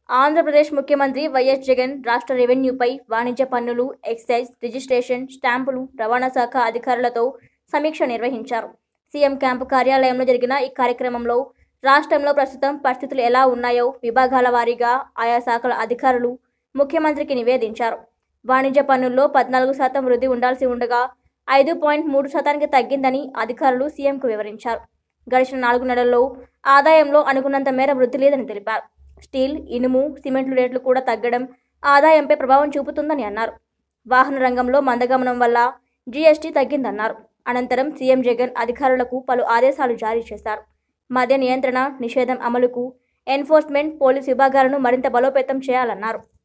ఆంధ్రప్రదేశ్ ముఖ్యమంత్రి వైఎస్ జగన్ రాష్ట్ర రెవెన్యూపై వాణిజ్య పన్నులు ఎక్సైజ్ రిజిస్ట్రేషన్ స్టాంపులు రవాణా శాఖ అధికారులతో సమీక్ష నిర్వహించారు సీఎం క్యాంపు కార్యాలయంలో జరిగిన ఈ కార్యక్రమంలో రాష్ట్రంలో ప్రస్తుతం పరిస్థితులు ఎలా ఉన్నాయో విభాగాల వారీగా ఆయా శాఖల అధికారులు ముఖ్యమంత్రికి నివేదించారు వాణిజ్య పన్నుల్లో పద్నాలుగు శాతం వృద్ధి ఉండాల్సి ఉండగా ఐదు పాయింట్ మూడు శాతానికి తగ్గిందని అధికారులు సీఎంకు వివరించారు గడిచిన నాలుగు నెలల్లో ఆదాయంలో అనుకున్నంత మేర వృద్ధి లేదని తెలిపారు స్టీల్ ఇనుము సిమెంట్లు రేట్లు కూడా తగ్గడం ఆదాయంపై ప్రభావం చూపుతుందని అన్నారు వాహన రంగంలో మందగమనం వల్ల జీఎస్టీ తగ్గిందన్నారు అనంతరం సీఎం జగన్ అధికారులకు పలు ఆదేశాలు జారీ చేశారు మద్య నియంత్రణ నిషేధం అమలుకు ఎన్ఫోర్స్మెంట్ పోలీస్ విభాగాలను మరింత బలోపేతం చేయాలన్నారు